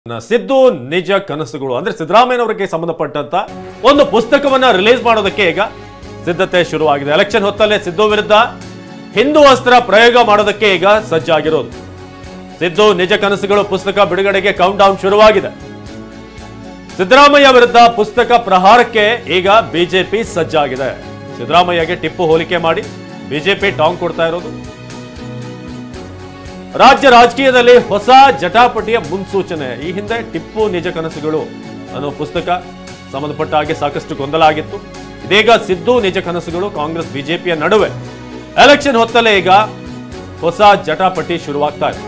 ನ ಸಿದ್ದು ನಿಜ ಕನಸುಗಳು ಅಂದ್ರೆ ಸಿದ್ದರಾಮಯ್ಯನವರಿಗೆ ಸಂಬಂಧಪಟ್ಟಂತ ಒಂದು ಪುಸ್ತಕವನ್ನ ರಿಲೀಸ್ ಮಾಡೋದಕ್ಕೆ ಈಗ ಸಿದ್ಧತೆ ಶುರುವಾಗಿದೆ ಎಲೆಕ್ಷನ್ ಹೊತ್ತಲ್ಲೇ ಸಿದ್ದು ವಿರುದ್ಧ ಹಿಂದೂ ಅಸ್ತ್ರ ಪ್ರಯೋಗ ಮಾಡೋದಕ್ಕೆ ಈಗ ಸಜ್ಜಾಗಿರೋದು ಸಿದ್ದು ನಿಜ ಕನಸುಗಳು ಪುಸ್ತಕ ಬಿಡುಗಡೆಗೆ ಕೌಂಟ್ ಡೌನ್ ಶುರುವಾಗಿದೆ ಸಿದ್ದರಾಮಯ್ಯ ವಿರುದ್ಧ ಪುಸ್ತಕ ಪ್ರಹಾರಕ್ಕೆ ಈಗ ಬಿಜೆಪಿ ಸಜ್ಜಾಗಿದೆ ಸಿದ್ದರಾಮಯ್ಯಗೆ ಟಿಪ್ಪು ಹೋಲಿಕೆ ಮಾಡಿ ಬಿಜೆಪಿ ಟಾಂಗ್ ಕೊಡ್ತಾ ಇರೋದು ರಾಜ್ಯ ರಾಜಕೀಯದಲ್ಲಿ ಹೊಸ ಜಟಾಪಟಿಯ ಮುನ್ಸೂಚನೆ ಈ ಹಿಂದೆ ಟಿಪ್ಪು ನಿಜ ಕನಸುಗಳು ಅನ್ನೋ ಪುಸ್ತಕ ಸಂಬಂಧಪಟ್ಟ ಹಾಗೆ ಸಾಕಷ್ಟು ಗೊಂದಲ ಆಗಿತ್ತು ಇದೀಗ ಸಿದ್ದು ನಿಜ ಕನಸುಗಳು ಕಾಂಗ್ರೆಸ್ ಬಿಜೆಪಿಯ ನಡುವೆ ಎಲೆಕ್ಷನ್ ಹೊತ್ತಲೇ ಈಗ ಹೊಸ ಜಟಾಪಟಿ ಶುರುವಾಗ್ತಾ ಇದೆ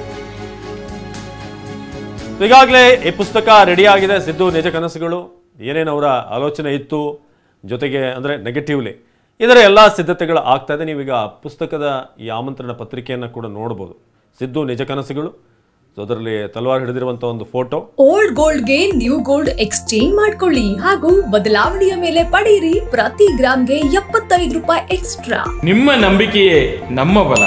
ಈಗಾಗಲೇ ಈ ಪುಸ್ತಕ ರೆಡಿ ಆಗಿದೆ ಸಿದ್ದು ನಿಜ ಕನಸುಗಳು ಏನೇನು ಅವರ ಆಲೋಚನೆ ಇತ್ತು ಜೊತೆಗೆ ಅಂದರೆ ನೆಗೆಟಿವ್ಲಿ ಇದರ ಎಲ್ಲ ಸಿದ್ಧತೆಗಳು ಆಗ್ತಾ ಇದೆ ನೀವೀಗ ಆ ಪುಸ್ತಕದ ಈ ಆಮಂತ್ರಣ ಪತ್ರಿಕೆಯನ್ನು ಕೂಡ ನೋಡ್ಬೋದು ಸಿದ್ದು ನಿಜ ಕನಸುಗಳು ಸೊ ಅದರಲ್ಲಿ ತಲವಾರ್ ಹಿಡಿದಿರುವಂಥ ಒಂದು ಫೋಟೋ ಓಲ್ಡ್ ಗೋಲ್ಡ್ಗೆ ನ್ಯೂ ಗೋಲ್ಡ್ ಎಕ್ಸ್ಚೇಂಜ್ ಮಾಡ್ಕೊಳ್ಳಿ ಹಾಗೂ ಬದಲಾವಣೆಯ ಮೇಲೆ ಪಡೆಯಿರಿ ಪ್ರತಿ ಗ್ರಾಮ್ಗೆ ಎಪ್ಪತ್ತೈದು ರೂಪಾಯಿ ಎಕ್ಸ್ಟ್ರಾ ನಿಮ್ಮ ನಂಬಿಕೆಯೇ ನಮ್ಮ ಬಲ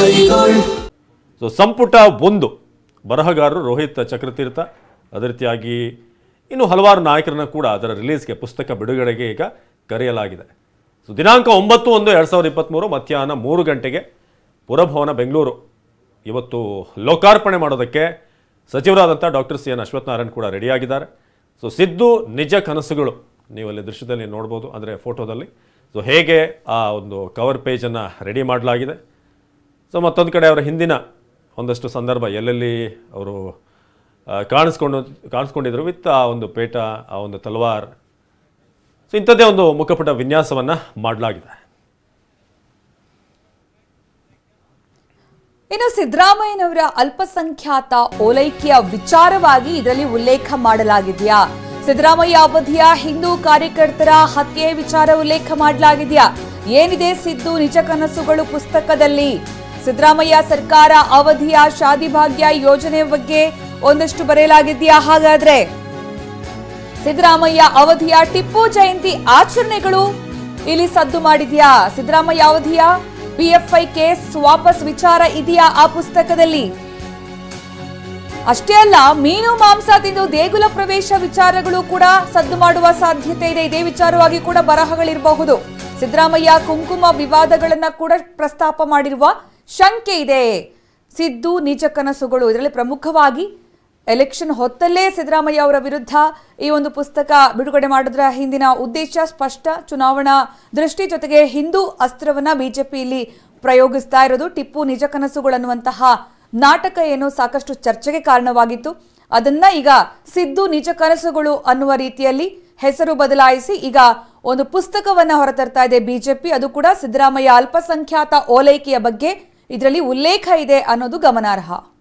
ಸೊ ಸಂಪುಟ ಒಂದು ಬರಹಗಾರರು ರೋಹಿತ್ ಚಕ್ರತೀರ್ಥ ಅದೇ ರೀತಿಯಾಗಿ ಇನ್ನು ಹಲವಾರು ನಾಯಕರನ್ನ ಕೂಡ ಅದರ ರಿಲೀಸ್ಗೆ ಪುಸ್ತಕ ಬಿಡುಗಡೆಗೆ ಈಗ ಕರೆಯಲಾಗಿದೆ ಸೊ ದಿನಾಂಕ ಒಂಬತ್ತು ಒಂದು ಎರಡು ಸಾವಿರದ ಇಪ್ಪತ್ತ್ಮೂರು ಮಧ್ಯಾಹ್ನ ಮೂರು ಗಂಟೆಗೆ ಪುರಭವನ ಬೆಂಗಳೂರು ಇವತ್ತು ಲೋಕಾರ್ಪಣೆ ಮಾಡೋದಕ್ಕೆ ಸಚಿವರಾದಂಥ ಡಾಕ್ಟರ್ ಸಿ ಎನ್ ಅಶ್ವತ್ಥನಾರಾಯಣ್ ಕೂಡ ರೆಡಿಯಾಗಿದ್ದಾರೆ ಸೊ ಸಿದ್ದು ನಿಜ ಕನಸುಗಳು ನೀವು ಅಲ್ಲಿ ದೃಶ್ಯದಲ್ಲಿ ನೋಡ್ಬೋದು ಅಂದರೆ ಫೋಟೋದಲ್ಲಿ ಸೊ ಹೇಗೆ ಆ ಒಂದು ಕವರ್ ಪೇಜನ್ನು ರೆಡಿ ಮಾಡಲಾಗಿದೆ ಸೊ ಮತ್ತೊಂದು ಕಡೆ ಅವರ ಹಿಂದಿನ ಒಂದಷ್ಟು ಸಂದರ್ಭ ಎಲ್ಲೆಲ್ಲಿ ಅವರು ಆ, ಕಾಣಿಸ್ಕೊಂಡು ಕಾಣಿಸ್ಕೊಂಡಿದ್ರು ವಿತ್ ಆ ಒಂದು ಪೇಟ ಆ ಒಂದು ತಲವಾರ್ ಸೊ ಇಂಥದ್ದೇ ಒಂದು ಮುಖಪುಟ ವಿನ್ಯಾಸವನ್ನು ಮಾಡಲಾಗಿದೆ ಇನ್ನು ಸಿದ್ದರಾಮಯ್ಯನವರ ಅಲ್ಪಸಂಖ್ಯಾತ ಓಲೈಕೆಯ ವಿಚಾರವಾಗಿ ಇದರಲ್ಲಿ ಉಲ್ಲೇಖ ಮಾಡಲಾಗಿದೆಯಾ ಸಿದ್ದರಾಮಯ್ಯ ಅವಧಿಯ ಹಿಂದೂ ಕಾರ್ಯಕರ್ತರ ಹತ್ಯೆ ವಿಚಾರ ಉಲ್ಲೇಖ ಮಾಡಲಾಗಿದೆಯಾ ಏನಿದೆ ಸಿದ್ದು ನಿಜ ಕನಸುಗಳು ಪುಸ್ತಕದಲ್ಲಿ ಸಿದ್ದರಾಮಯ್ಯ ಸರ್ಕಾರ ಅವಧಿಯ ಶಾದಿ ಭಾಗ್ಯ ಯೋಜನೆ ಬಗ್ಗೆ ಒಂದಷ್ಟು ಬರೆಯಲಾಗಿದೆಯಾ ಹಾಗಾದ್ರೆ ಸಿದ್ದರಾಮಯ್ಯ ಅವಧಿಯ ಟಿಪ್ಪು ಜಯಂತಿ ಆಚರಣೆಗಳು ಇಲ್ಲಿ ಸದ್ದು ಮಾಡಿದ್ಯಾ ಸಿದ್ದರಾಮಯ್ಯ ಅವಧಿಯ ಪಿಎಫ್ಐ ಕೇಸ್ ವಾಪಸ್ ವಿಚಾರ ಇದೆಯಾ ಆ ಪುಸ್ತಕದಲ್ಲಿ ಅಷ್ಟೇ ಅಲ್ಲ ಮೀನು ಮಾಂಸ ತಿಂದು ದೇಗುಲ ಪ್ರವೇಶ ವಿಚಾರಗಳು ಕೂಡ ಸದ್ದು ಮಾಡುವ ಸಾಧ್ಯತೆ ಇದೆ ಇದೇ ವಿಚಾರವಾಗಿ ಕೂಡ ಬರಹಗಳಿರಬಹುದು ಸಿದ್ದರಾಮಯ್ಯ ಕುಂಕುಮ ವಿವಾದಗಳನ್ನ ಕೂಡ ಪ್ರಸ್ತಾಪ ಮಾಡಿರುವ ಶಂಕೆ ಇದೆ ಸಿದ್ದು ನಿಜ ಕನಸುಗಳು ಇದರಲ್ಲಿ ಪ್ರಮುಖವಾಗಿ ಎಲೆಕ್ಷನ್ ಹೊತ್ತಲ್ಲೇ ಸಿದ್ದರಾಮಯ್ಯ ಅವರ ವಿರುದ್ಧ ಈ ಒಂದು ಪುಸ್ತಕ ಬಿಡುಗಡೆ ಮಾಡೋದ್ರ ಹಿಂದಿನ ಉದ್ದೇಶ ಸ್ಪಷ್ಟ ಚುನಾವಣಾ ದೃಷ್ಟಿ ಜೊತೆಗೆ ಹಿಂದೂ ಅಸ್ತ್ರವನ್ನ ಬಿಜೆಪಿ ಇಲ್ಲಿ ಪ್ರಯೋಗಿಸ್ತಾ ಇರೋದು ಟಿಪ್ಪು ನಿಜ ಕನಸುಗಳು ಅನ್ನುವಂತಹ ನಾಟಕ ಏನು ಸಾಕಷ್ಟು ಚರ್ಚೆಗೆ ಕಾರಣವಾಗಿತ್ತು ಅದನ್ನ ಈಗ ಸಿದ್ದು ನಿಜ ಕನಸುಗಳು ಅನ್ನುವ ರೀತಿಯಲ್ಲಿ ಹೆಸರು ಬದಲಾಯಿಸಿ ಈಗ ಒಂದು ಪುಸ್ತಕವನ್ನ ಹೊರತರ್ತಾ ಇದೆ ಬಿಜೆಪಿ ಅದು ಕೂಡ ಸಿದ್ದರಾಮಯ್ಯ ಅಲ್ಪಸಂಖ್ಯಾತ ಓಲೈಕೆಯ ಬಗ್ಗೆ ಇದರಲ್ಲಿ ಉಲ್ಲೇಖ ಇದೆ ಅನ್ನೋದು ಗಮನಾರ್ಹ